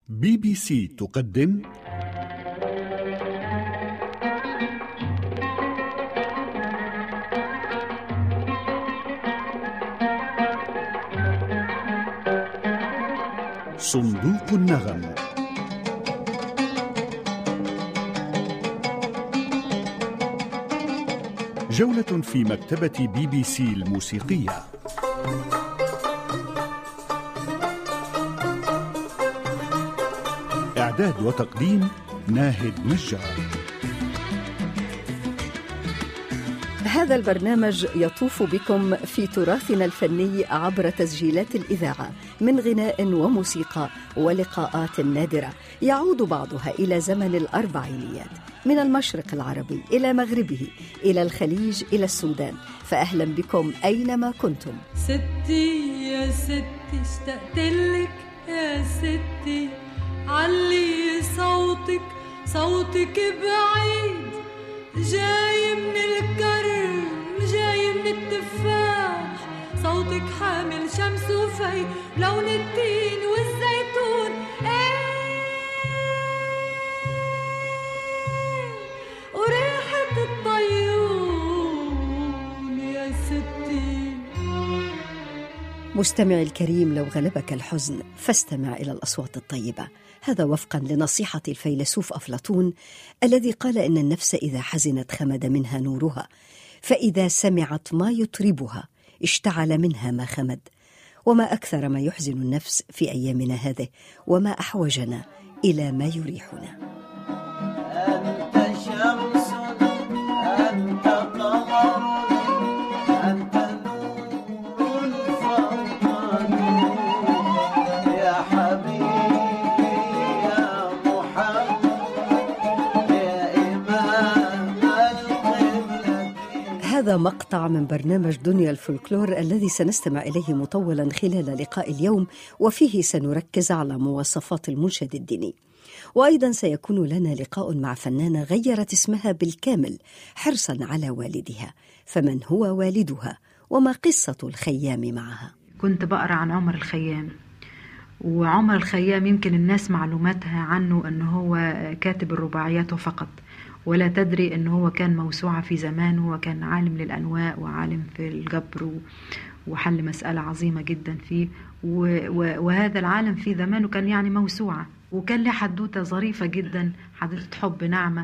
بي بي سي تقدم صندوق النغم جولة في مكتبة بي بي سي الموسيقية إعداد وتقديم ناهد نجار هذا البرنامج يطوف بكم في تراثنا الفني عبر تسجيلات الإذاعة من غناء وموسيقى ولقاءات نادرة يعود بعضها إلى زمن الأربعينيات من المشرق العربي إلى مغربه إلى الخليج إلى السودان فأهلا بكم أينما كنتم ستي يا ستي اشتقت لك يا ستي علي صوتك صوتك بعيد جاي من الكرم جاي من التفاح صوتك حامل شمس وفي لون التين والزيتون ايه وريحة الطيور يا ستي مستمعي الكريم لو غلبك الحزن فاستمع الى الاصوات الطيبه هذا وفقا لنصيحه الفيلسوف افلاطون الذي قال ان النفس اذا حزنت خمد منها نورها فاذا سمعت ما يطربها اشتعل منها ما خمد وما اكثر ما يحزن النفس في ايامنا هذه وما احوجنا الى ما يريحنا أنت شمس أنت قمر أنت نور فوق نور يا حبيبي يا محمد يا إمام القبلة هذا مقطع من برنامج دنيا الفولكلور الذي سنستمع اليه مطولا خلال لقاء اليوم وفيه سنركز على مواصفات المنشد الديني. وايضا سيكون لنا لقاء مع فنانه غيرت اسمها بالكامل حرصا على والدها، فمن هو والدها؟ وما قصه الخيام معها؟ كنت بقرا عن عمر الخيام وعمر الخيام يمكن الناس معلوماتها عنه انه هو كاتب الرباعيات فقط ولا تدري انه هو كان موسوعة في زمانه وكان عالم للانواء وعالم في الجبر و- وحل مسألة عظيمة جدا فيه و- و- وهذا العالم في زمانه كان يعني موسوعة وكان له حدوتة ظريفة جدا حدوتة حب نعمة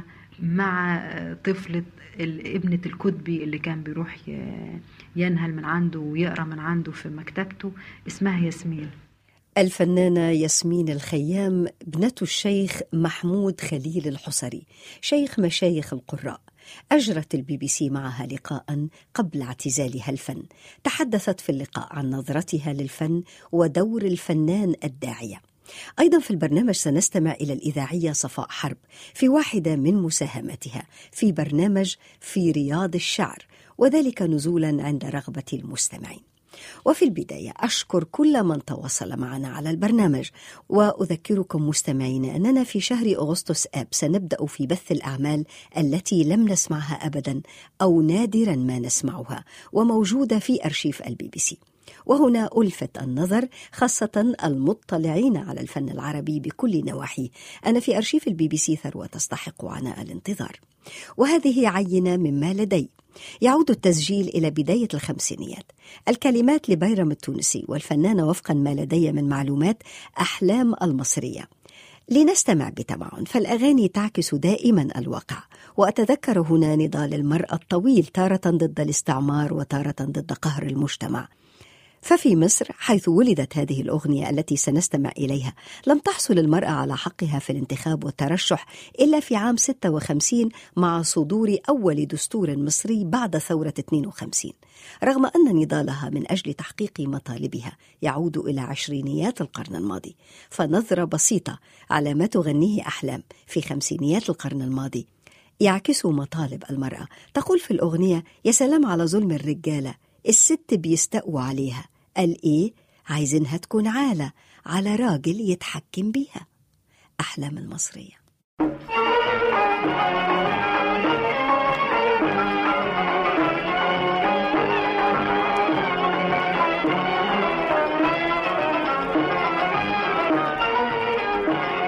مع طفلة ال- ابنة الكتبي اللي كان بيروح ي- ينهل من عنده ويقرا من عنده في مكتبته اسمها ياسمين الفنانة ياسمين الخيام ابنة الشيخ محمود خليل الحصري شيخ مشايخ القراء أجرت البي بي سي معها لقاء قبل اعتزالها الفن تحدثت في اللقاء عن نظرتها للفن ودور الفنان الداعية أيضا في البرنامج سنستمع إلى الإذاعية صفاء حرب في واحدة من مساهماتها في برنامج في رياض الشعر وذلك نزولا عند رغبة المستمعين وفي البداية أشكر كل من تواصل معنا على البرنامج وأذكركم مستمعين أننا في شهر أغسطس آب سنبدأ في بث الأعمال التي لم نسمعها أبدا أو نادرا ما نسمعها وموجودة في أرشيف البي بي سي وهنا ألفت النظر خاصة المطلعين على الفن العربي بكل نواحيه أن في أرشيف البي بي سي ثروة تستحق عناء الانتظار وهذه عينة مما لدي يعود التسجيل إلى بداية الخمسينيات الكلمات لبيرم التونسي والفنانة وفقا ما لدي من معلومات أحلام المصرية لنستمع بتمعن فالأغاني تعكس دائما الواقع وأتذكر هنا نضال المرأة الطويل تارة ضد الاستعمار وتارة ضد قهر المجتمع ففي مصر حيث ولدت هذه الأغنية التي سنستمع إليها لم تحصل المرأة على حقها في الانتخاب والترشح إلا في عام 56 مع صدور أول دستور مصري بعد ثورة 52 رغم أن نضالها من أجل تحقيق مطالبها يعود إلى عشرينيات القرن الماضي فنظرة بسيطة على ما تغنيه أحلام في خمسينيات القرن الماضي يعكس مطالب المرأة تقول في الأغنية يا سلام على ظلم الرجالة الست بيستقوا عليها قال إيه عايزينها تكون عالة على راجل يتحكم بيها أحلام المصرية أنت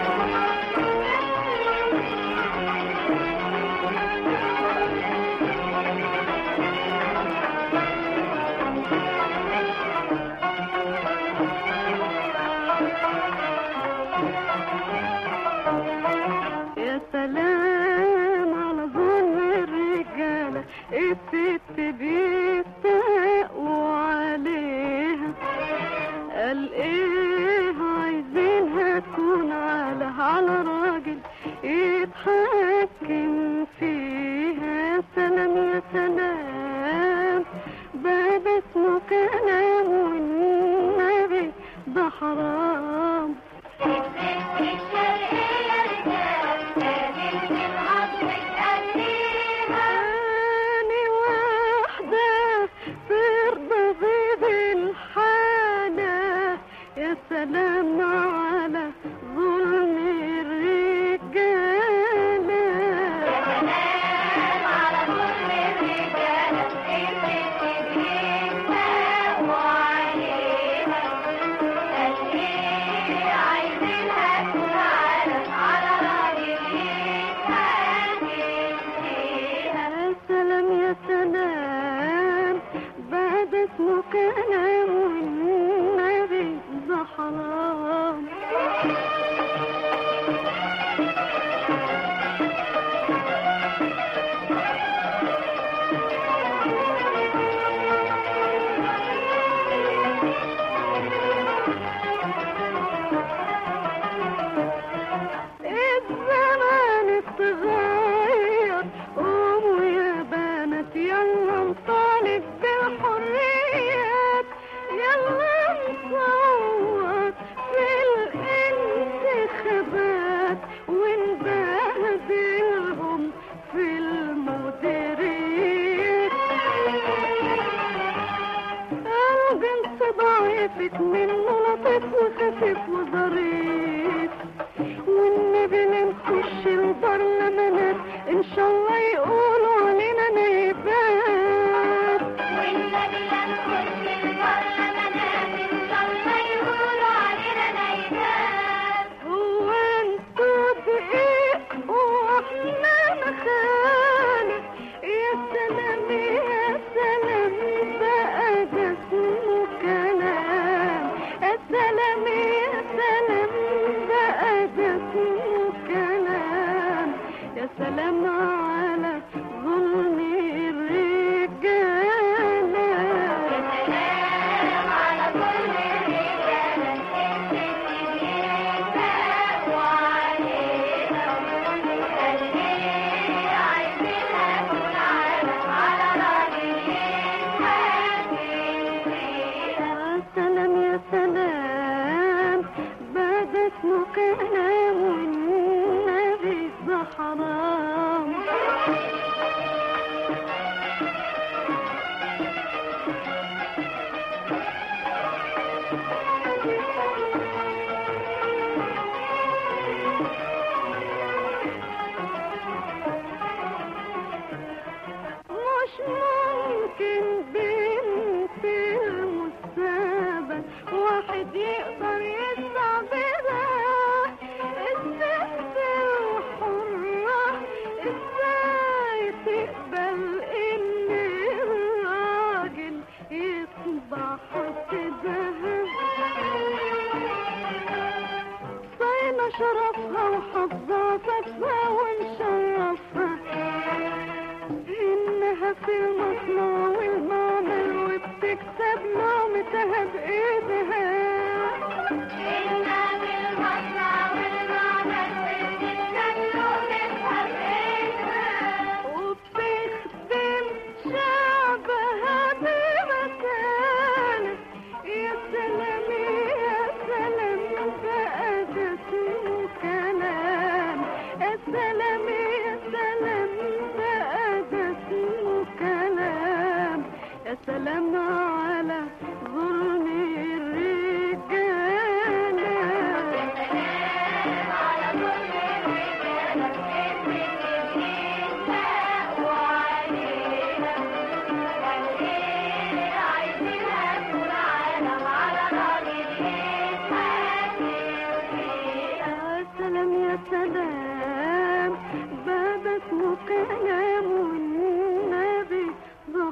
على راجل يتحكم فيها سلام يا سلام باب اسمه كلام والنبي ده حرام أني واحدة ترضى بالحالة يا سلام على ظلم الرجالة يا سلام يا سلام بعد اسمه كلام والنبي ده حرام الزمان اتغير قوموا يا بنات يلا نطالب بالحريات يلا نصوت في الانتخابات ونبهدلهم في المديريات الجنس ضعيفة منه لطيف وخفيف وظريف والنبي نخش البرلمانات ان شاء الله يقولوا علينا نيبات هو انتوا دقيق واحنا مخالف يا سلام يا سلام بقى ده اسمه كلام يا سلام يا سلام بقى ده اسمه كلام يا سلام على ظلم الرجاله يا سلام يا سلام بعد اسمه كلام والنبي ده حرام مش ممكن بنت المستقبل واحد يقدر يستعبدها الست الحرة ازاي تقبل ان الراجل يصبح سدها صايمة شرفها وحافظة فاتها ونشرفها إنها في المصنع والمعمل وبتكسب نعمتها بإيدها وبتخدم شعبها بمكانة يا سلام يا سلام بقى ده اسمه كلام يا سلام يا سلام بقى ده اسمه كلام يا سلام على ظلم الرجالة يا سلام يا سلام باب اسمه كلام والنبي ده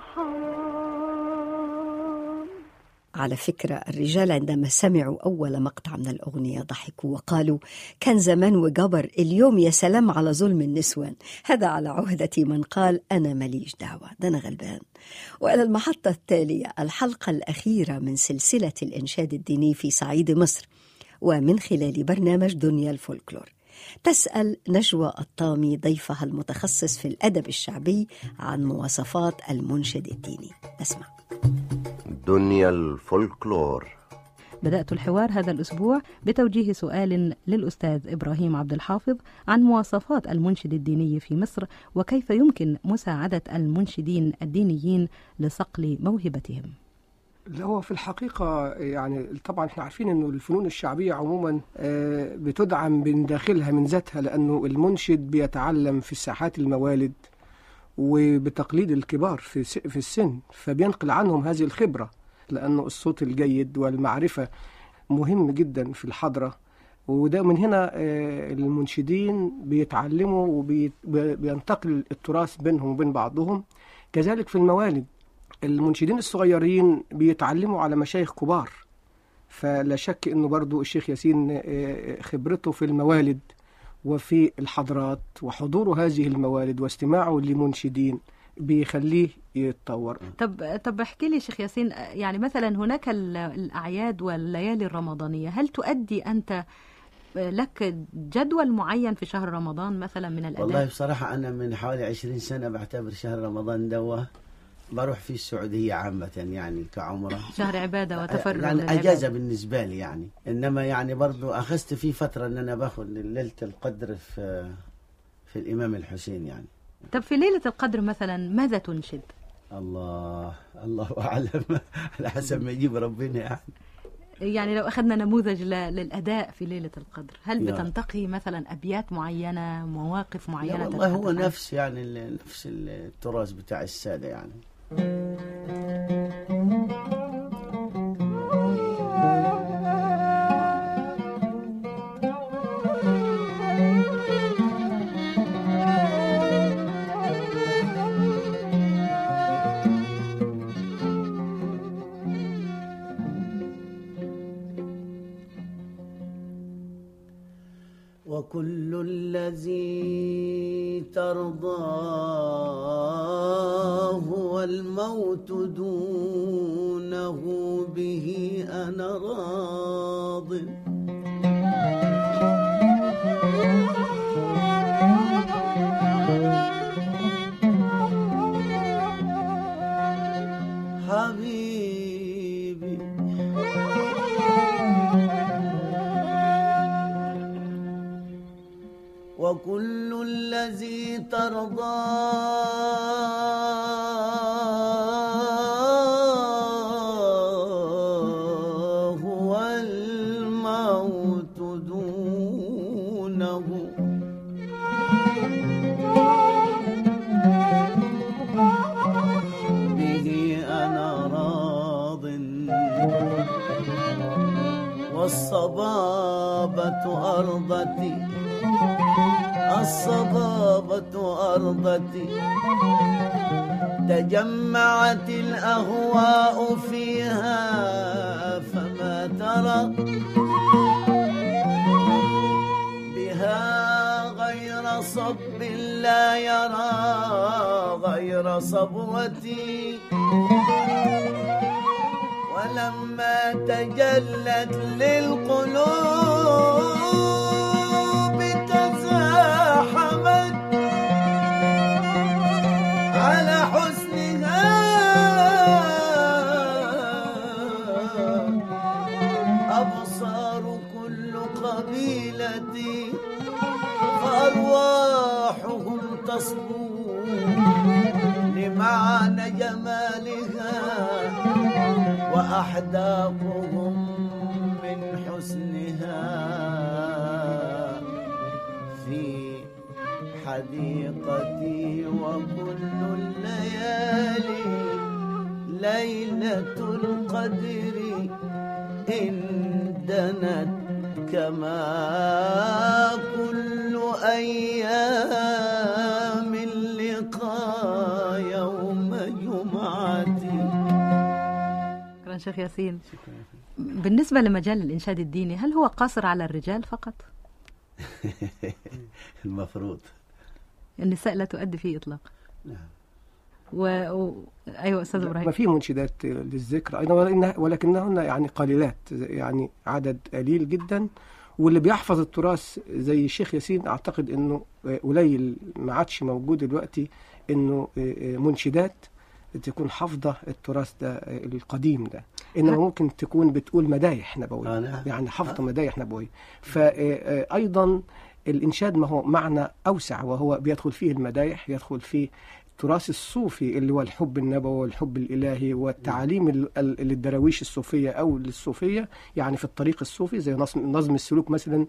حرام على فكرة الرجال عندما سمعوا أول مقطع من الأغنية ضحكوا وقالوا كان زمان وجبر اليوم يا سلام على ظلم النسوان هذا على عهدة من قال أنا ماليش دعوة ده أنا غلبان وإلى المحطة التالية الحلقة الأخيرة من سلسلة الإنشاد الديني في صعيد مصر ومن خلال برنامج دنيا الفولكلور تسأل نجوى الطامي ضيفها المتخصص في الأدب الشعبي عن مواصفات المنشد الديني نسمع دنيا الفولكلور بدأت الحوار هذا الأسبوع بتوجيه سؤال للأستاذ إبراهيم عبد الحافظ عن مواصفات المنشد الديني في مصر وكيف يمكن مساعدة المنشدين الدينيين لصقل موهبتهم اللي هو في الحقيقة يعني طبعا احنا عارفين انه الفنون الشعبية عموما آه، بتدعم من داخلها من ذاتها لانه المنشد بيتعلم في ساحات الموالد وبتقليد الكبار في س- في السن فبينقل عنهم هذه الخبرة لانه الصوت الجيد والمعرفة مهم جدا في الحضرة وده من هنا آه، المنشدين بيتعلموا وبينتقل التراث بينهم وبين بعضهم كذلك في الموالد المنشدين الصغيرين بيتعلموا على مشايخ كبار فلا شك انه برضو الشيخ ياسين آه، خبرته في الموالد وفي الحضرات وحضوره هذه الموالد واستماعه لمنشدين بيخليه يتطور طب طب احكي لي شيخ ياسين يعني مثلا هناك ال- الأعياد والليالي الرمضانية هل تؤدي أنت لك جدول معين في شهر رمضان مثلا من الأداء والله بصراحة أنا من حوالي عشرين سنة بعتبر شهر رمضان دوا بروح فيه السعودية عامة يعني كعمرة شهر عبادة وتفرغ يعني للعبادة. أجازة بالنسبة لي يعني إنما يعني برضو أخذت فيه فترة إن أنا باخذ ليلة القدر في في الإمام الحسين يعني طب في ليلة القدر مثلا ماذا تنشد؟ الله الله أعلم على حسب ما يجيب ربنا يعني يعني لو أخذنا نموذج ل- للأداء في ليلة القدر هل يا. بتنتقي مثلا أبيات معينة مواقف معينة لا والله هو تتحدث عنها؟ نفس يعني ال- نفس التراث بتاع السادة يعني وكل الذي ترضاه والموت دونه به أنا راض حبيبي وكل الذي ترضاه والموت دونه به أنا راض والصبابة أرضتي الصبابة أرضتي تجمعت الأهواء فيها فما ترى بها غير صب لا يرى غير صبوتي ولما تجلت للقلوب تزاحمت على حسنها أبصار كل قبيلة فأرواحهم تصبو لمعنى جمالها وأحداقهم من حسنها في حديقتي وكل الليالي ليلة القدر إن دنت كما كل أيام اللقاء يوم جمعتي شكرا شيخ ياسين بالنسبة لمجال الإنشاد الديني هل هو قاصر على الرجال فقط؟ المفروض النساء لا تؤدي فيه إطلاقا نعم و... و... أيوة أستاذ ما إبراهيم في منشدات للذكر أيضا ولكنها- ولكنهن يعني قليلات يعني عدد قليل جدا واللي بيحفظ التراث زي الشيخ ياسين اعتقد انه آه، قليل ما عادش موجود دلوقتي انه آه، آه، منشدات تكون حافظه التراث ده آه، القديم ده انما ممكن تكون بتقول مدايح نبويه آه، نعم. يعني حافظه مدايح نبويه فايضا الانشاد ما هو معنى اوسع وهو بيدخل فيه المدايح يدخل فيه التراث الصوفي اللي هو الحب النبوي والحب الالهي والتعاليم ال- ال- للدراويش الصوفيه او للصوفيه يعني في الطريق الصوفي زي نظم نظم السلوك مثلا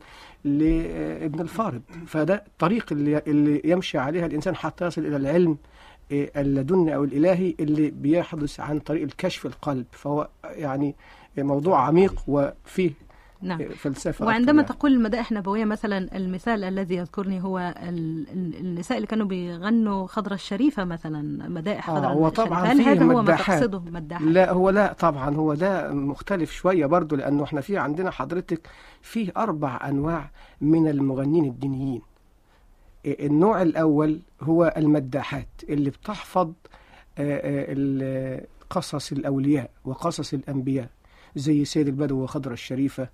لابن الفارض فده الطريق اللي, اللي يمشي عليها الانسان حتى يصل الى العلم إيه، اللدني او الالهي اللي بيحدث عن طريق الكشف القلب فهو يعني موضوع عميق وفيه نعم فلسفه وعندما أكتر تقول مدائح نبوية مثلا المثال الذي يذكرني هو ال- ال- النساء اللي كانوا بيغنوا خضرة الشريفة مثلا مدائح آه، خضرة هو الشريفة طبعاً هل فيه هذا هو ما مداحات. تقصده مداحات؟ لا هو لا طبعا هو ده مختلف شويه برضو لانه احنا في عندنا حضرتك فيه اربع انواع من المغنين الدينيين إيه، النوع الاول هو المداحات اللي بتحفظ آه، آه، ال- قصص الاولياء وقصص الانبياء زي سيد البدو وخضرة الشريفة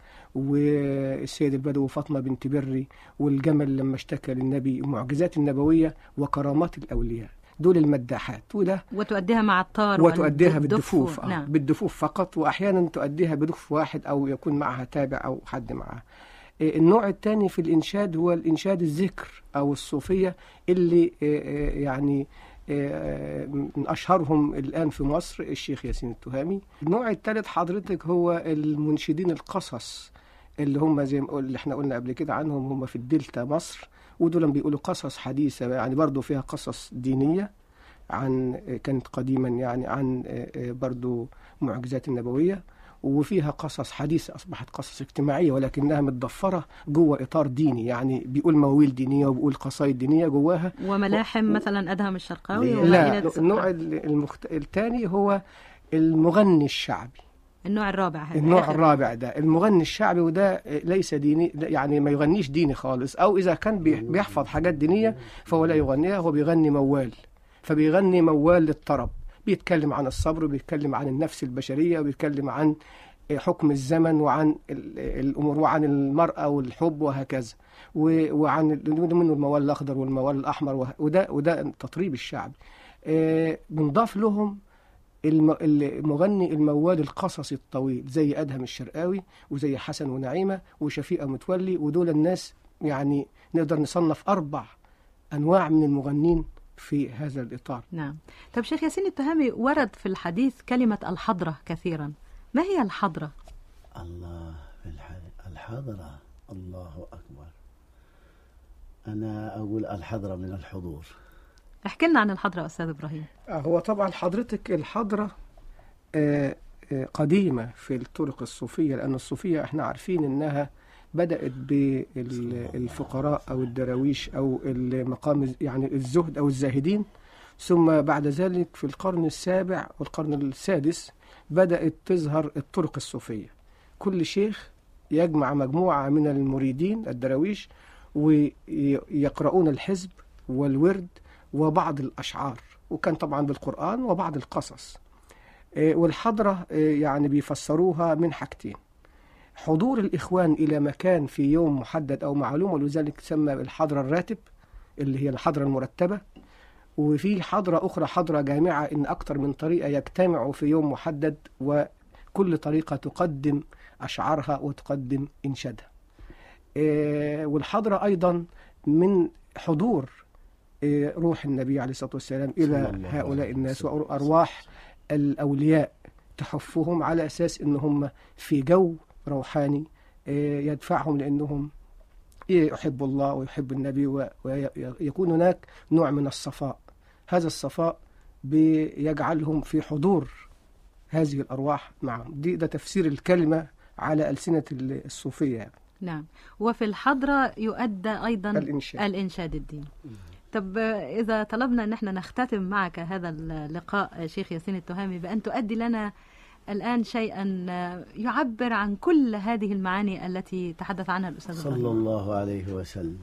والسيد البدو وفاطمة بنت بري والجمل لما اشتكى للنبي المعجزات النبوية وكرامات الأولياء دول المداحات وده وتؤديها مع الطار وتؤديها والدف- بالدفوف آه. نعم بالدفوف فقط واحيانا تؤديها بدف واحد او يكون معها تابع او حد معها إيه، النوع الثاني في الانشاد هو الانشاد الذكر او الصوفيه اللي إيه، إيه، يعني إيه، من اشهرهم الان في مصر الشيخ ياسين التهامي النوع الثالث حضرتك هو المنشدين القصص اللي هم زي ما قل- اللي احنا قلنا قبل كده عنهم هم في الدلتا مصر ودول بيقولوا قصص حديثه يعني برضو فيها قصص دينيه عن كانت قديما يعني عن برضو معجزات النبوية وفيها قصص حديثة أصبحت قصص اجتماعية ولكنها متضفرة جوه إطار ديني يعني بيقول مواويل دينية وبيقول قصايد دينية جواها وملاحم مثلا أدهم الشرقاوي لا، ومائدة لا السقراء. النوع المخت... الثاني هو المغني الشعبي النوع الرابع هذا النوع آخر. الرابع ده المغني الشعبي وده ليس ديني يعني ما يغنيش ديني خالص او اذا كان بي- بيحفظ حاجات دينيه فهو لا يغنيها هو بيغني موال فبيغني موال للطرب بيتكلم عن الصبر وبيتكلم عن النفس البشريه وبيتكلم عن حكم الزمن وعن ال- الامور وعن المراه والحب وهكذا و- وعن ال- منه الموال الاخضر والموال الاحمر وه- وده وده التطريب الشعبي آه، بنضاف لهم الم- المغني الموال القصصي الطويل زي أدهم الشرقاوي وزي حسن ونعيمة وشفيقة متولي ودول الناس يعني نقدر نصنف أربع أنواع من المغنين في هذا الإطار نعم طب شيخ ياسين التهامي ورد في الحديث كلمة الحضرة كثيرا ما هي الحضرة؟ الله في الح- الحضرة الله أكبر أنا أقول الحضرة من الحضور احكي لنا عن الحضرة أستاذ إبراهيم آه، هو طبعا حضرتك الحضرة آه، آه، قديمة في الطرق الصوفية لأن الصوفية احنا عارفين إنها بدأت بالفقراء أو الدراويش أو المقام يعني الزهد أو الزاهدين ثم بعد ذلك في القرن السابع والقرن السادس بدأت تظهر الطرق الصوفية كل شيخ يجمع مجموعة من المريدين الدراويش ويقرؤون الحزب والورد وبعض الأشعار وكان طبعا بالقرآن وبعض القصص آه، والحضرة آه، يعني بيفسروها من حاجتين حضور الإخوان إلى مكان في يوم محدد أو معلوم ولذلك تسمى الحضرة الراتب اللي هي الحضرة المرتبة وفي حضرة أخرى حضرة جامعة إن أكثر من طريقة يجتمعوا في يوم محدد وكل طريقة تقدم أشعارها وتقدم إنشادها آه، والحضرة أيضا من حضور آه، روح النبي عليه الصلاة والسلام صلى إلى الله هؤلاء عليه الناس وسلم. وأرواح الأولياء تحفهم على أساس إن هم في جو روحاني آه، يدفعهم لأنهم يحب الله ويحب النبي و- ويكون هناك نوع من الصفاء هذا الصفاء بيجعلهم في حضور هذه الأرواح معهم دي ده تفسير الكلمة على ألسنة الصوفية يعني. نعم وفي الحضرة يؤدى أيضا الإنشاد. الإنشاد الديني طب آه، إذا طلبنا أن احنا نختتم معك هذا اللقاء آه، شيخ ياسين التهامي بأن تؤدي لنا الآن شيئا آه، يعبر عن كل هذه المعاني التي تحدث عنها الأستاذ صلى إبراهيم الله عليه وسلم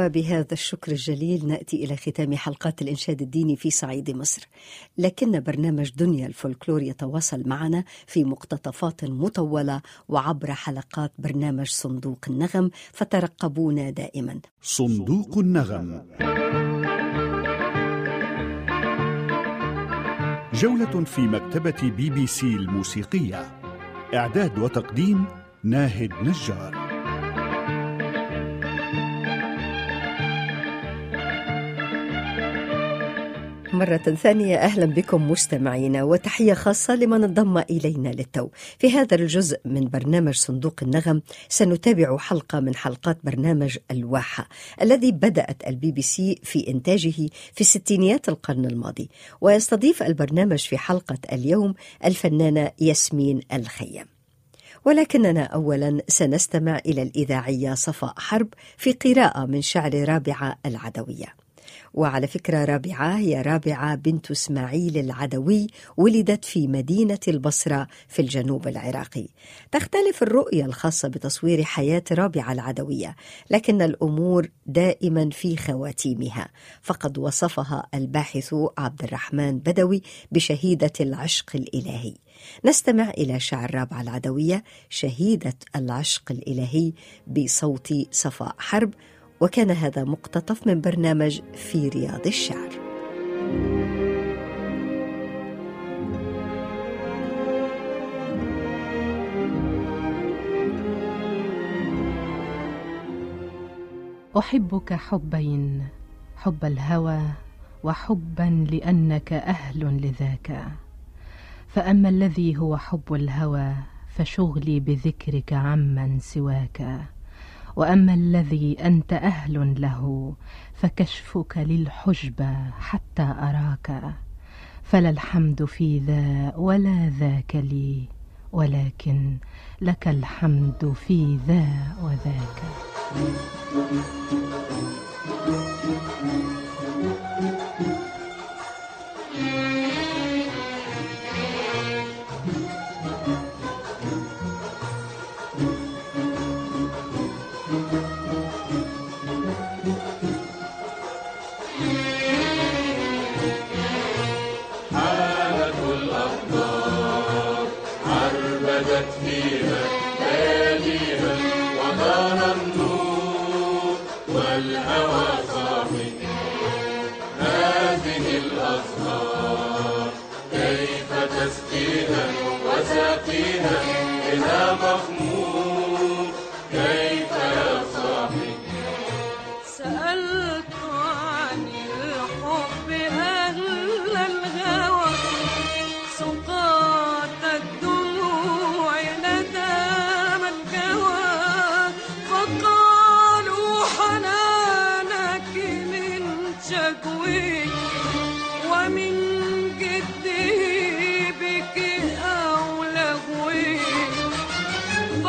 وبهذا الشكر الجليل ناتي الى ختام حلقات الانشاد الديني في صعيد مصر لكن برنامج دنيا الفولكلور يتواصل معنا في مقتطفات مطوله وعبر حلقات برنامج صندوق النغم فترقبونا دائما صندوق النغم جولة في مكتبة بي بي سي الموسيقية إعداد وتقديم ناهد نجار مرة ثانية أهلا بكم مستمعينا وتحية خاصة لمن انضم إلينا للتو في هذا الجزء من برنامج صندوق النغم سنتابع حلقة من حلقات برنامج الواحة الذي بدأت البي بي سي في إنتاجه في ستينيات القرن الماضي ويستضيف البرنامج في حلقة اليوم الفنانة ياسمين الخيام ولكننا اولا سنستمع الى الاذاعيه صفاء حرب في قراءه من شعر رابعه العدويه وعلى فكرة رابعة هي رابعة بنت اسماعيل العدوي ولدت في مدينة البصرة في الجنوب العراقي. تختلف الرؤية الخاصة بتصوير حياة رابعة العدوية، لكن الأمور دائما في خواتيمها، فقد وصفها الباحث عبد الرحمن بدوي بشهيدة العشق الإلهي. نستمع إلى شعر رابعة العدوية شهيدة العشق الإلهي بصوت صفاء حرب وكان هذا مقتطف من برنامج في رياض الشعر احبك حبين حب الهوى وحبا لانك اهل لذاك فاما الذي هو حب الهوى فشغلي بذكرك عمن سواك واما الذي انت اهل له فكشفك للحجب حتى اراك فلا الحمد في ذا ولا ذاك لي ولكن لك الحمد في ذا وذاك سألت عن الحب أهل الغوى سقاط الدموع ندام الجوى فقالوا حنانك من شكوي ومن جده بك أو لغوي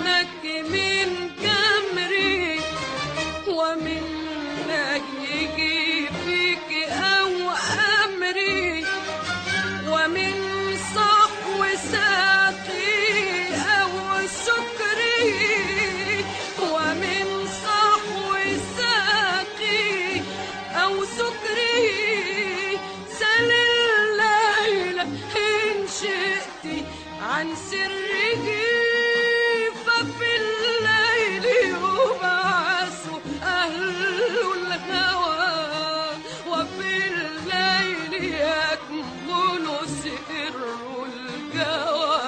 منك من جمري ومن يجي فيك أو أمري ومن صحو ساقي أو سكري ومن صحو ساقي أو سكري سل الليل إن شئت عن سره ففي الليل يبعث أهل الهوى وفي الليل يكمل سر الجوى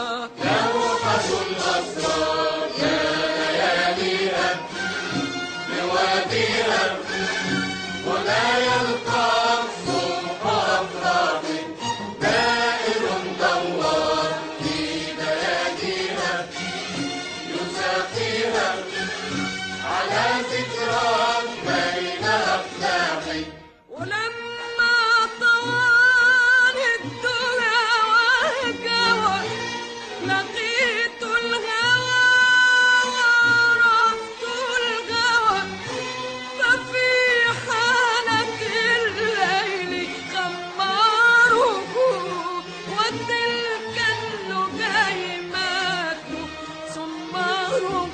ولما طوال الدنيا والجوى لقيت الهوى وعرفت الغوى ففي حالة الليل خماره وتلك النجيمات سماره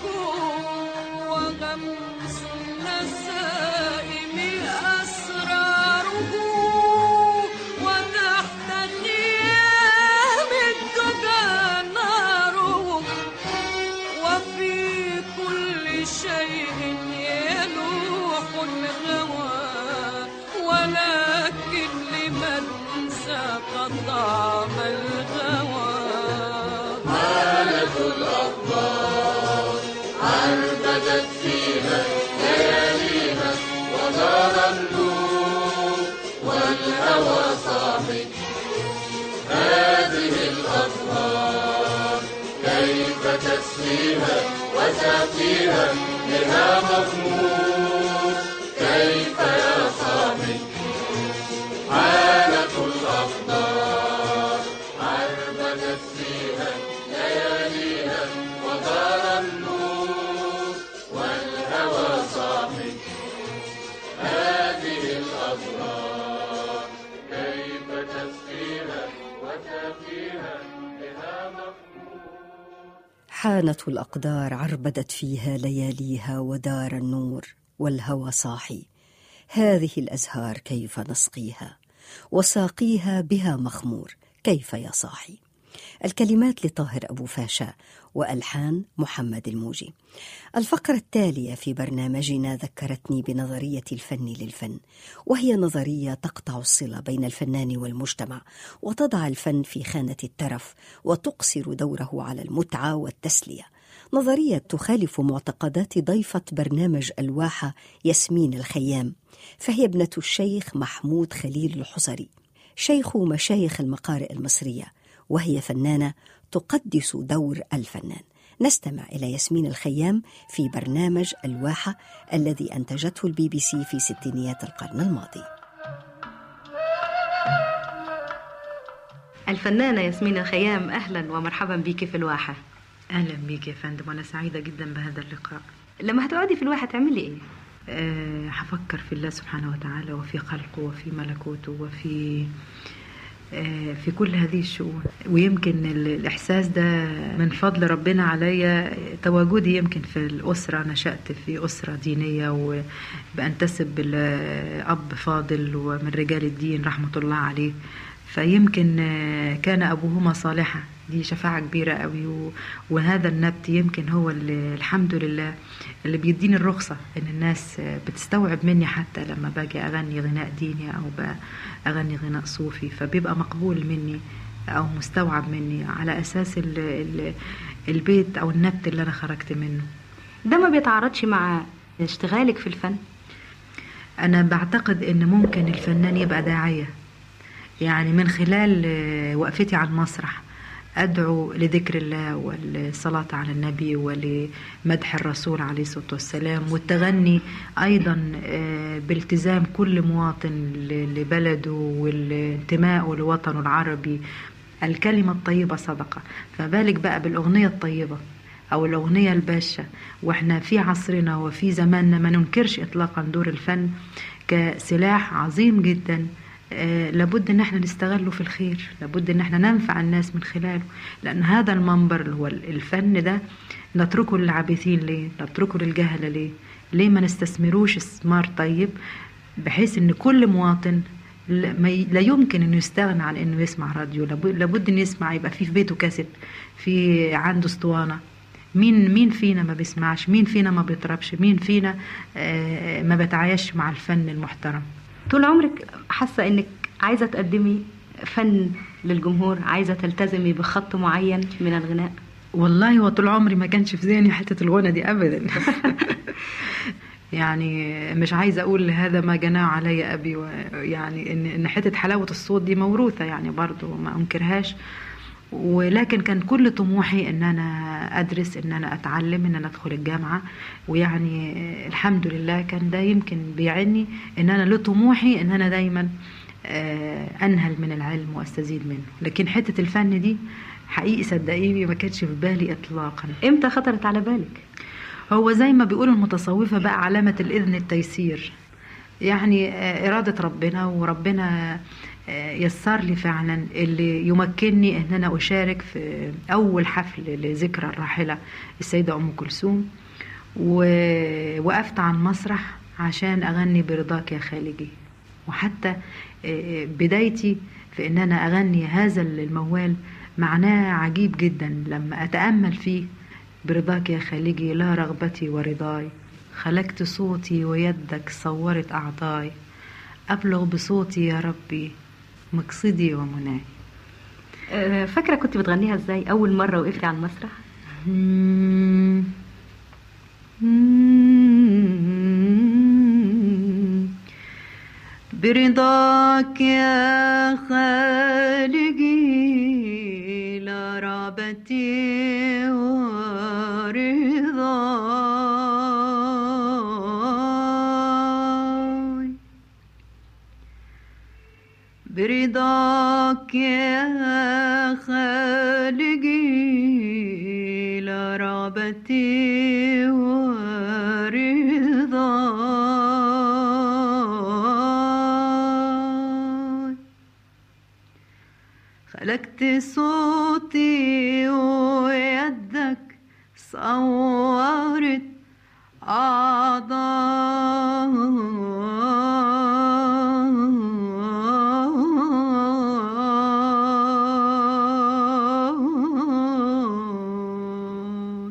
وغمس النسائم أسراره وتحت خيام الدجى ناره وفي كل شيء يلوح الهوى ولكن لمن ساق طعم الهوى حانت الأقدار عربدت فيها لياليها ودار النور والهوى صاحي هذه الأزهار كيف نسقيها وساقيها بها مخمور كيف يا صاحي الكلمات لطاهر أبو فاشا وألحان محمد الموجي الفقرة التالية في برنامجنا ذكرتني بنظرية الفن للفن وهي نظرية تقطع الصلة بين الفنان والمجتمع وتضع الفن في خانة الترف وتقصر دوره على المتعة والتسلية نظرية تخالف معتقدات ضيفة برنامج الواحة ياسمين الخيام فهي ابنة الشيخ محمود خليل الحصري شيخ مشايخ المقارئ المصرية وهي فنانة تقدس دور الفنان نستمع إلى ياسمين الخيام في برنامج الواحة الذي أنتجته البي بي سي في ستينيات القرن الماضي الفنانة ياسمين الخيام أهلا ومرحبا بك في الواحة أهلا بيك يا فندم وأنا سعيدة جدا بهذا اللقاء لما هتقعدي في الواحة تعملي إيه؟ أه هفكر في الله سبحانه وتعالى وفي خلقه وفي ملكوته وفي أه في كل هذه الشؤون ويمكن ال- الإحساس ده من فضل ربنا عليا تواجدي يمكن في الأسرة نشأت في أسرة دينية وبأنتسب لأب فاضل ومن رجال الدين رحمة الله عليه فيمكن آه، كان أبوهما صالحا دي شفاعة كبيرة قوي و- وهذا النبت يمكن هو اللي الحمد لله اللي بيديني الرخصة إن الناس آه، بتستوعب مني حتى لما باجي أغني غناء ديني أو ب- أغني غناء صوفي فبيبقى مقبول مني أو مستوعب مني على أساس ال ال البيت أو النبت اللي أنا خرجت منه ده ما بيتعارضش مع اشتغالك في الفن أنا بعتقد إن ممكن الفنان يبقى داعية يعني من خلال آه، وقفتي على المسرح أدعو لذكر الله والصلاة على النبي ولمدح الرسول عليه الصلاة والسلام والتغني أيضا آه، بالتزام كل مواطن ل- لبلده والانتماء لوطنه العربي الكلمة الطيبة صدقة فبالك بقى بالأغنية الطيبة أو الأغنية الباشة وإحنا في عصرنا وفي زماننا ما ننكرش إطلاقا دور الفن كسلاح عظيم جدا آه، لابد ان احنا نستغله في الخير لابد ان احنا ننفع الناس من خلاله لان هذا المنبر اللي هو الفن ده نتركه للعابثين ليه نتركه للجهلة ليه ليه ما نستثمروش استثمار طيب بحيث ان كل مواطن لا ما ي- لا يمكن انه يستغنى عن انه يسمع راديو لابد لابد انه يسمع يبقى في في بيته كاسيت في عنده اسطوانه مين مين فينا ما بيسمعش مين فينا ما بيطربش مين فينا آه، ما بيتعايش مع الفن المحترم طول عمرك حاسة انك عايزة تقدمي فن للجمهور عايزة تلتزمي بخط معين من الغناء والله هو طول عمري ما كانش في ذهني حتة الغنى دي أبدا يعني مش عايزة أقول هذا ما جناه علي أبي و- يعني إن إن حتة حلاوة الصوت دي موروثة يعني برضو ما أنكرهاش ولكن كان كل طموحي ان انا ادرس ان انا اتعلم ان انا ادخل الجامعه ويعني الحمد لله كان ده يمكن بيعني ان انا لطموحي ان انا دايما آه، انهل من العلم واستزيد منه لكن حته الفن دي حقيقي صدقيني ما كانتش في بالي اطلاقا امتى خطرت على بالك هو زي ما بيقولوا المتصوفة بقى علامة الإذن التيسير يعني آه، إرادة ربنا وربنا آه، يسر لي فعلا اللي يمكنني ان انا اشارك في اول حفل لذكرى الراحله السيده ام كلثوم ووقفت على المسرح عشان اغني برضاك يا خالقي وحتى آه، بدايتي في ان انا اغني هذا الموال معناه عجيب جدا لما اتامل فيه برضاك يا خالقي لا رغبتي ورضاي خلقت صوتي ويدك صورت أعضاي أبلغ بصوتي يا ربي مقصدي ومناي آه، فاكرة كنت بتغنيها ازاي أول مرة وقفتي على المسرح مم. مم. برضاك يا خالقي لا رغبتي ورضاي برضاك يا خالقي لا رغبتي ورضاي خلقت صوتي ويدك صورت أعضاء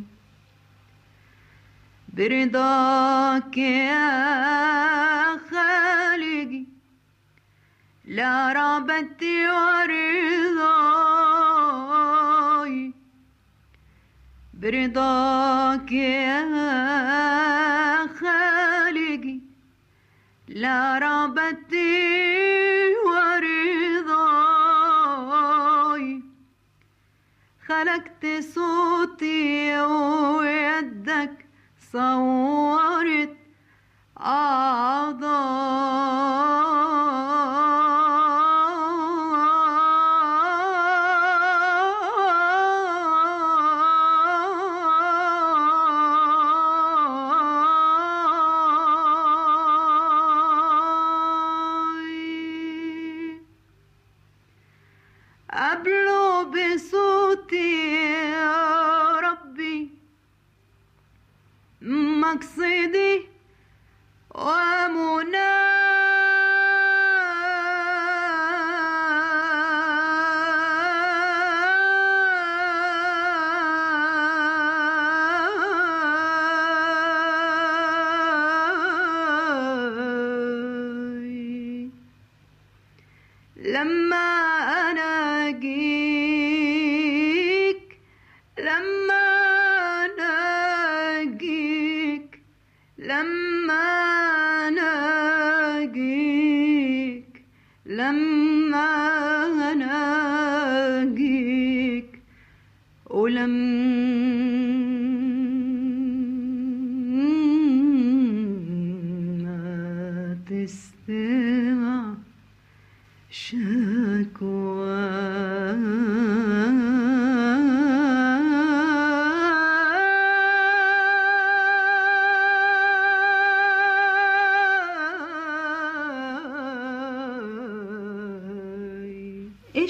برضاك يا خالقي لا رغبتي ورضاي برضاك يا خالقي لا رغبتي ورضاي خلقت صوتي ويدك صورت أعضاي أبلغ بصوتي يا ربي مقصدي ومناي لما أنا أجيك لما أنا أجيك لما أنا أجيك لما أنا أجيك ولما تستمع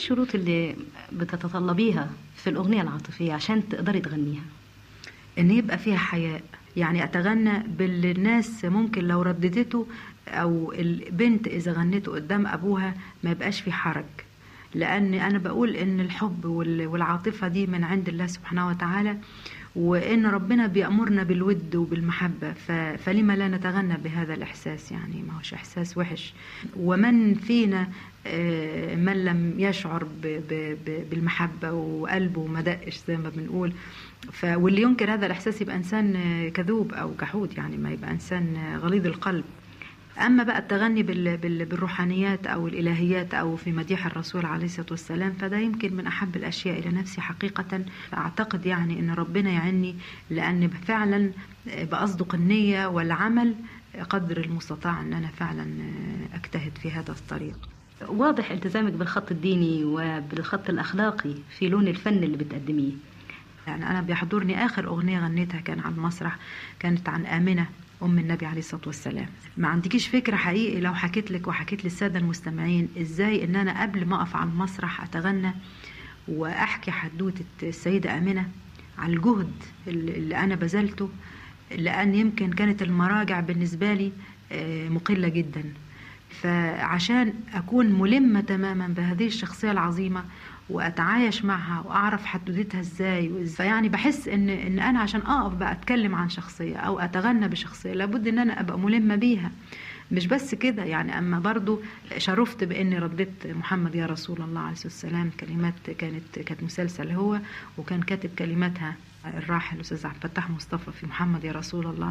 الشروط اللي بتتطلبيها في الأغنية العاطفية عشان تقدري تغنيها ان يبقى فيها حياء يعني اتغنى باللي الناس ممكن لو رددته او البنت اذا غنته قدام ابوها ما يبقاش في حرج لان انا بقول ان الحب وال- والعاطفه دي من عند الله سبحانه وتعالى وان ربنا بيامرنا بالود وبالمحبه ف- فلما لا نتغنى بهذا الاحساس يعني ما هوش احساس وحش ومن فينا آه، من لم يشعر ب- ب- ب- بالمحبه وقلبه ما دقش زي ما بنقول ف واللي ينكر هذا الاحساس يبقى انسان آه، كذوب او جحود يعني ما يبقى انسان آه، غليظ القلب اما بقى التغني بال- بال- بالروحانيات او الالهيات او في مديح الرسول عليه الصلاه والسلام فده يمكن من احب الاشياء الى نفسي حقيقه فاعتقد يعني ان ربنا يعني لان فعلا باصدق النيه والعمل قدر المستطاع ان انا فعلا آه، اجتهد في هذا الطريق واضح التزامك بالخط الديني وبالخط الأخلاقي في لون الفن اللي بتقدميه يعني أنا بيحضرني آخر أغنية غنيتها كان على المسرح كانت عن آمنة أم النبي عليه الصلاة والسلام ما عندكيش فكرة حقيقي لو حكيت لك وحكيت للسادة المستمعين إزاي إن أنا قبل ما أقف على المسرح أتغنى وأحكي حدوتة السيدة آمنة على الجهد اللي اللي أنا بذلته لأن يمكن كانت المراجع بالنسبة لي آه، مقلة جدا فعشان أكون ملمة تماما بهذه الشخصية العظيمة وأتعايش معها وأعرف حدودتها إزاي وإز- فيعني بحس إن إن أنا عشان أقف بقى أتكلم عن شخصية أو أتغنى بشخصية لابد إن أنا أبقى ملمة بيها مش بس كده يعني أما برضو شرفت بإني رديت محمد يا رسول الله عليه الصلاة والسلام كلمات كانت كانت مسلسل هو وكان كاتب كلماتها الراحل الأستاذ عبد الفتاح مصطفى في محمد يا رسول الله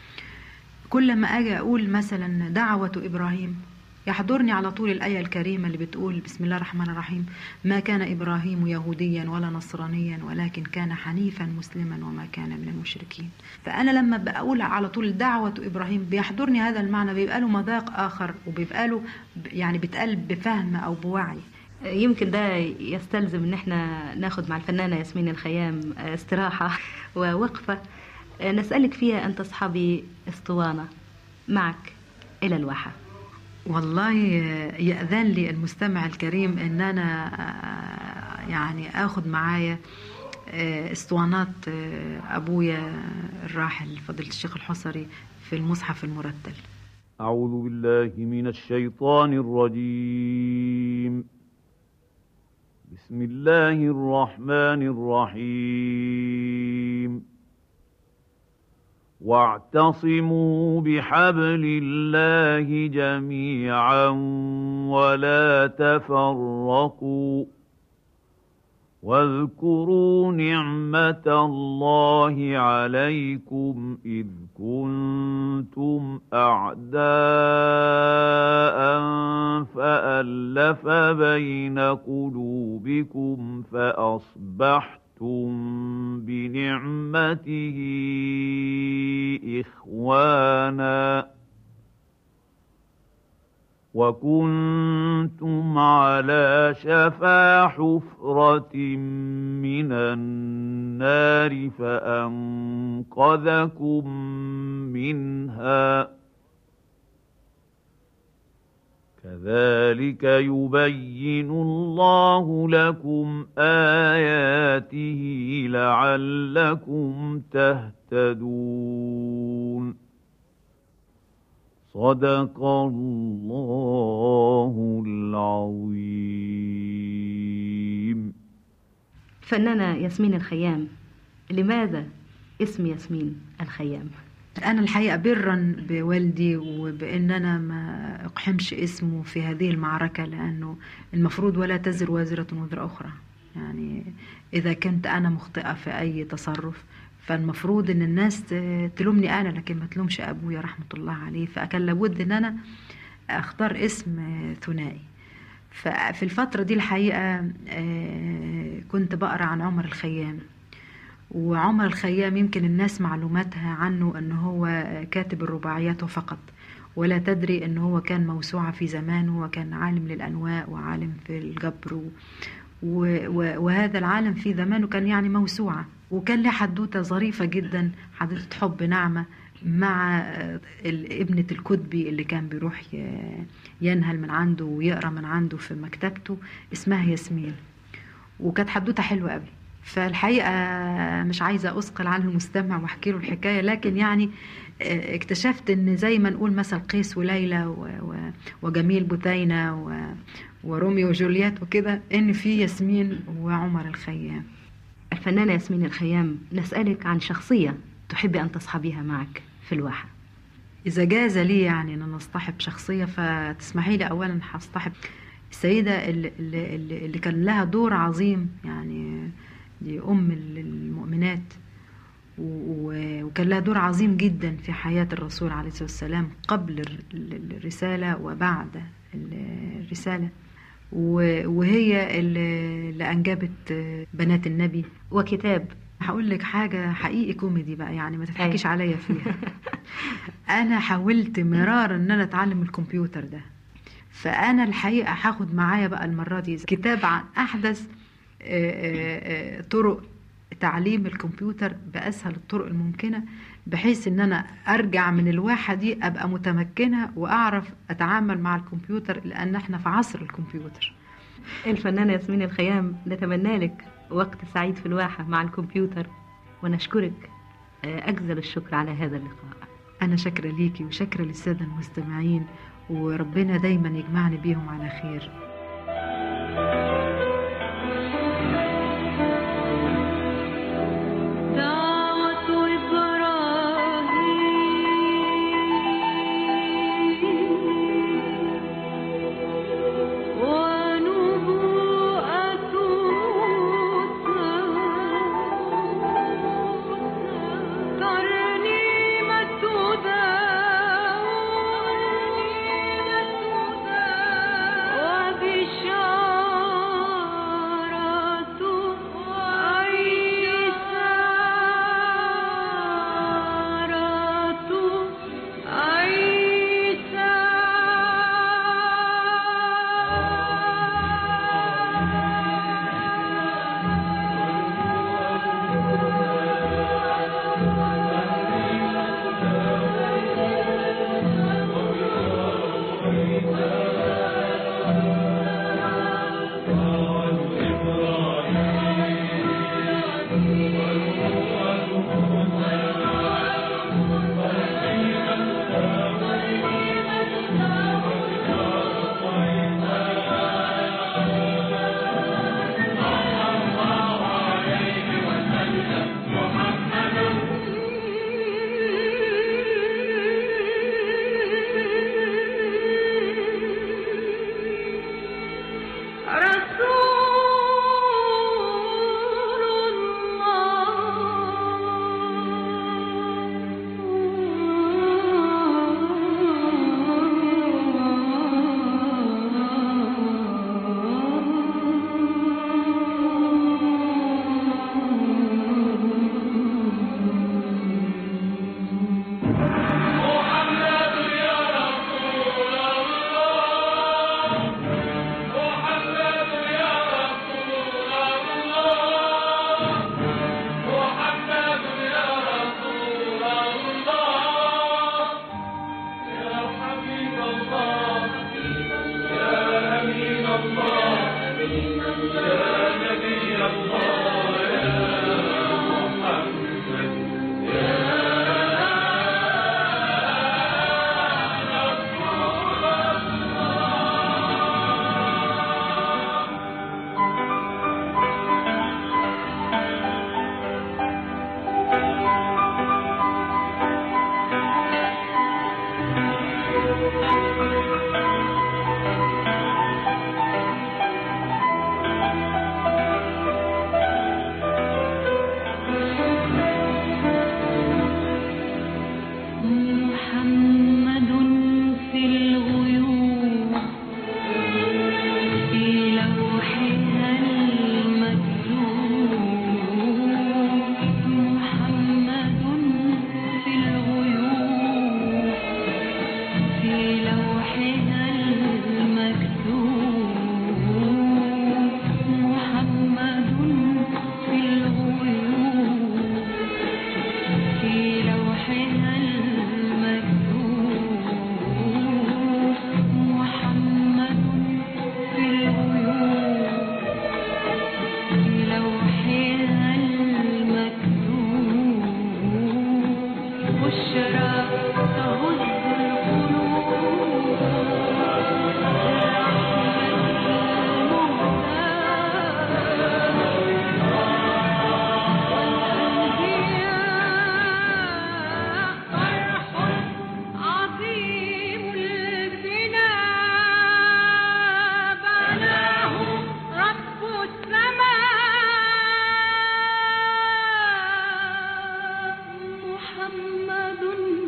كل ما اجي اقول مثلا دعوة ابراهيم يحضرني على طول الآية الكريمة اللي بتقول بسم الله الرحمن الرحيم ما كان إبراهيم يهوديا ولا نصرانيا ولكن كان حنيفا مسلما وما كان من المشركين فأنا لما بقول على طول دعوة إبراهيم بيحضرني هذا المعنى بيبقى له مذاق آخر وبيبقى له ب- يعني بيتقال بفهم أو بوعي يمكن ده يستلزم ان احنا ناخد مع الفنانة ياسمين الخيام استراحة ووقفة نسألك فيها أن تصحبي اسطوانة معك إلى الواحة والله يأذن لي المستمع الكريم ان انا آه، يعني اخد معايا آه، اسطوانات آه، ابويا الراحل فضيلة الشيخ الحصري في المصحف المرتل أعوذ بالله من الشيطان الرجيم بسم الله الرحمن الرحيم واعتصموا بحبل الله جميعا ولا تفرقوا واذكروا نعمة الله عليكم إذ كنتم أعداء فألف بين قلوبكم فأصبحتم بنعمته إخواناً وكنتم على شفا حفرة من النار فأنقذكم منها كذلك يبين الله لكم آياته لعلكم تهتدون صدق الله العظيم فنانة ياسمين الخيام لماذا اسم ياسمين الخيام أنا الحقيقة برا بوالدي وبأن أنا ما أقحمش اسمه في هذه المعركة لأنه المفروض ولا تزر وازرة وزر أخرى يعني إذا كنت أنا مخطئة في أي تصرف فالمفروض ان الناس ت- تلومني انا لكن ما تلومش ابويا رحمه الله عليه فكان لابد ان انا اختار اسم آه، ثنائي ففي الفتره دي الحقيقه آه، كنت بقرا عن عمر الخيام وعمر الخيام يمكن الناس معلوماتها عنه ان هو كاتب الرباعيات فقط ولا تدري ان هو كان موسوعة في زمانه وكان عالم للانواء وعالم في الجبر و و و وهذا العالم في زمانه كان يعني موسوعة وكان له حدوتة ظريفة جدا حدوتة حب نعمة مع آه، ال- ابنة الكتبي اللي كان بيروح ي- ينهل من عنده ويقرا من عنده في مكتبته اسمها ياسمين وكانت حدوته حلوه قوي فالحقيقه مش عايزه اثقل على المستمع واحكي له الحكايه لكن يعني آه، اكتشفت ان زي ما نقول مثل قيس وليلى و- و- وجميل بثينه و- وروميو وجولييت وكده ان في ياسمين وعمر الخيام الفنانة ياسمين الخيام نسألك عن شخصية تحبي أن تصحبيها معك في الواحة إذا جاز لي يعني أن أنا أصطحب شخصية فتسمحي لي أولا هصطحب السيدة اللي, اللي, اللي اللي كان لها دور عظيم يعني دي أم المؤمنات و- و- وكان لها دور عظيم جدا في حياة الرسول عليه الصلاة والسلام قبل الر- ال- الرسالة وبعد ال- الرسالة و- وهي اللي اللي أنجبت بنات النبي وكتاب هقول لك حاجة حقيقي كوميدي بقى يعني ما تضحكيش أيوة. عليا فيها أنا حاولت مرارا إن أنا أتعلم الكمبيوتر ده فأنا الحقيقة هاخد معايا بقى المرة دي كتاب عن أحدث آه، آه، آه، طرق تعليم الكمبيوتر بأسهل الطرق الممكنة بحيث إن أنا أرجع من الواحة دي أبقى متمكنة وأعرف أتعامل مع الكمبيوتر لأن إحنا في عصر الكمبيوتر الفنانة ياسمين الخيام نتمنى لك وقت سعيد في الواحة مع الكمبيوتر ونشكرك آه، أجزل الشكر على هذا اللقاء أنا شاكرة ليكي وشاكرة للسادة المستمعين وربنا دايما يجمعني بيهم على خير دعوة إبراهيم ونبوءة موسى ترنيمة داود محمد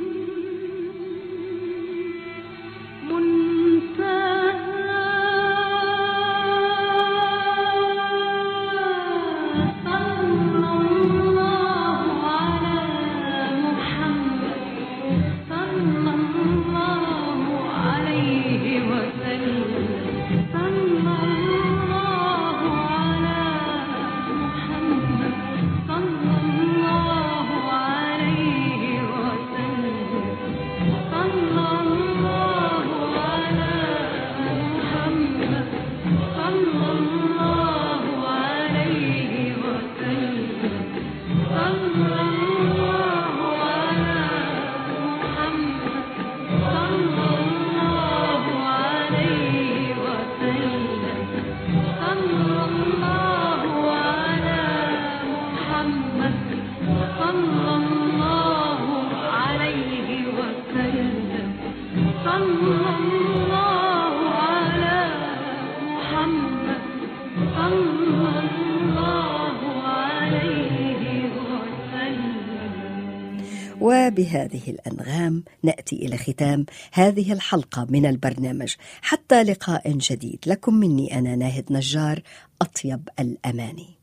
منتهى صلى الله على محمد صلى الله عليه وسلم صلى الله على محمد صلى الله عليه وسلم صلى الله على محمد صلى الله عليه وسلم صلى الله على محمد صلى الله عليه وسلم صلى الله على محمد صلى الله عليه وسلم صلى الله على محمد صلى الله عليه وسلم وبهذه الانغام ناتي الى ختام هذه الحلقه من البرنامج حتى لقاء جديد لكم مني انا ناهد نجار اطيب الاماني